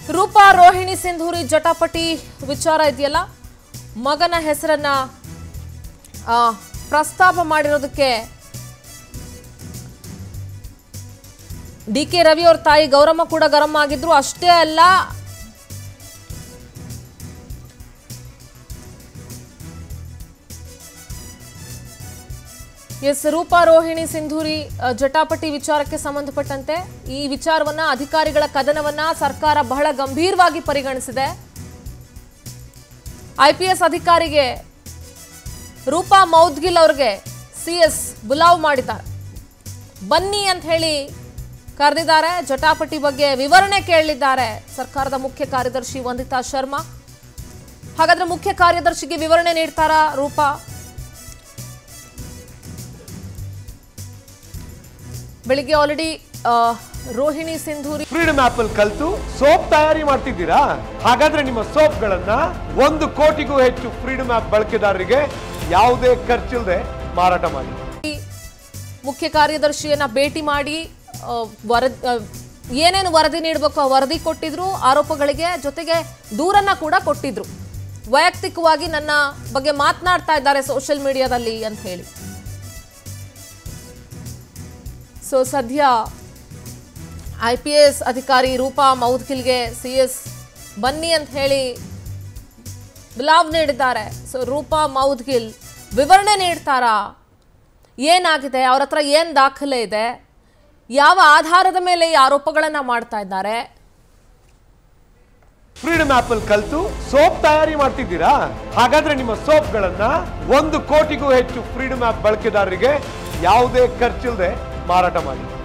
ರೂಪಾ ರೋಹಿಣಿ ಸಿಂಧೂರಿ ಜಟಾಪಟಿ ವಿಚಾರ ಇದೆಯಲ್ಲ ಮಗನ ಹೆಸರನ್ನ ಆ, ಪ್ರಸ್ತಾಪ ಮಾಡಿರೋದಕ್ಕೆ ಡಿ ಕೆ ರವಿ ಅವ್ರ ತಾಯಿ ಗೌರಮ್ಮ ಕೂಡ ಗರಂ ಆಗಿದ್ರು ಅಷ್ಟೇ ಅಲ್ಲ ಎಸ್ ರೂಪಾ ರೋಹಿಣಿ ಸಿಂಧೂರಿ ಅ, ಜಟಾಪಟಿ ವಿಚಾರಕ್ಕೆ ಸಂಬಂಧಪಟ್ಟಂತೆ ಈ ವಿಚಾರವನ್ನ ಅಧಿಕಾರಿಗಳ ಕದನವನ್ನ ಸರ್ಕಾರ ಬಹಳ ಗಂಭೀರವಾಗಿ ಪರಿಗಣಿಸಿದೆ ಐಪಿಎಸ್ ಅಧಿಕಾರಿಗೆ ರೂಪಾ ಮೌದ್ಗಿಲ್ ಅವ್ರಿಗೆ ಸಿ ಎಸ್ ಬುಲಾವ್ ಮಾಡಿದ್ದಾರೆ ಬನ್ನಿ ಅಂತ ಹೇಳಿ ಕರೆದಿದ್ದಾರೆ ಜಟಾಪಟಿ ಬಗ್ಗೆ ವಿವರಣೆ ಕೇಳಲಿದ್ದಾರೆ ಸರ್ಕಾರದ ಮುಖ್ಯ ಕಾರ್ಯದರ್ಶಿ ವಂದಿತಾ ಶರ್ಮಾ ಹಾಗಾದ್ರೆ ಮುಖ್ಯ ಕಾರ್ಯದರ್ಶಿಗೆ ವಿವರಣೆ ನೀಡ್ತಾರಾ ರೂಪಾ ಬೆಳಿಗ್ಗೆ already Rohini Sindhuri freedom app ಅಲ್ಲಿ ಕಲ್ತು ಸೋಪ್ ತಯಾರಿ ಮಾಡ್ತಿದ್ದೀರಾ ಹಾಗಾದ್ರೆ ನಿಮ್ಮ ಸೋಪ್ಗಳನ್ನ ಒಂದು ಕೋಟಿಗೂ ಹೆಚ್ಚು ಫ್ರೀಡಮ್ ಆಪ್ ಬಳಕೆದಾರರಿಗೆ ಯಾವುದೇ ಖರ್ಚಿಲ್ಲದೆ ಮಾರಾಟ ಮಾಡಿ ಮುಖ್ಯ ಕಾರ್ಯದರ್ಶಿಯನ್ನ ಭೇಟಿ ಮಾಡಿ ಆ, ವರದಿ ಆ, ಏನೇನು ವರದಿ ನೀಡಬೇಕು ಆ ವರದಿ ಕೊಟ್ಟಿದ್ರು ಆರೋಪಗಳಿಗೆ ಜೊತೆಗೆ ದೂರನ್ನ ಕೂಡ ಕೊಟ್ಟಿದ್ರು ವೈಯಕ್ತಿಕವಾಗಿ ನನ್ನ ಬಗ್ಗೆ ಮಾತನಾಡ್ತಾ ಇದ್ದಾರೆ ಸೋಷಿಯಲ್ ಮೀಡಿಯಾದಲ್ಲಿ ಅಂತ ಹೇಳಿ ಸೊ ಸದ್ಯ ಐ ಪಿ ಎಸ್ ಅಧಿಕಾರಿ ರೂಪಾ ಮೌದ್ಗಿಲ್ಗೆ ಸಿ ಎಸ್ ಬನ್ನಿ ಅಂತ ಹೇಳಿ ಬಿಲಾವ್ ನೀಡಿದ್ದಾರೆ ಸೊ ರೂಪಾ ಮೌದ್ಗಿಲ್ ವಿವರಣೆ ನೀಡ್ತಾರಾ ಏನಾಗಿದೆ ಅವ್ರ ಹತ್ರ ಏನು ದಾಖಲೆ ಇದೆ ಯಾವ ಆಧಾರದ ಮೇಲೆ ಈ ಆರೋಪಗಳನ್ನ ಮಾಡ್ತಾ ಇದ್ದಾರೆ ಫ್ರೀಡಮ್ ಆಪ್ ಅಲ್ಲಿ ಕಲ್ತು ಸೋಪ್ ತಯಾರಿ ಮಾಡ್ತಿದ್ದೀರಾ ಹಾಗಾದ್ರೆ ನಿಮ್ಮ ಸೋಪ್ಗಳನ್ನ ಒಂದು ಕೋಟಿಗೂ ಹೆಚ್ಚು ಫ್ರೀಡಮ್ ಆಪ್ ಬಳಕೆದಾರರಿಗೆ ಯಾವುದೇ ಖರ್ಚಿಲ್ಲದೆ ಮಾರಾಟ ಮಾಡಿ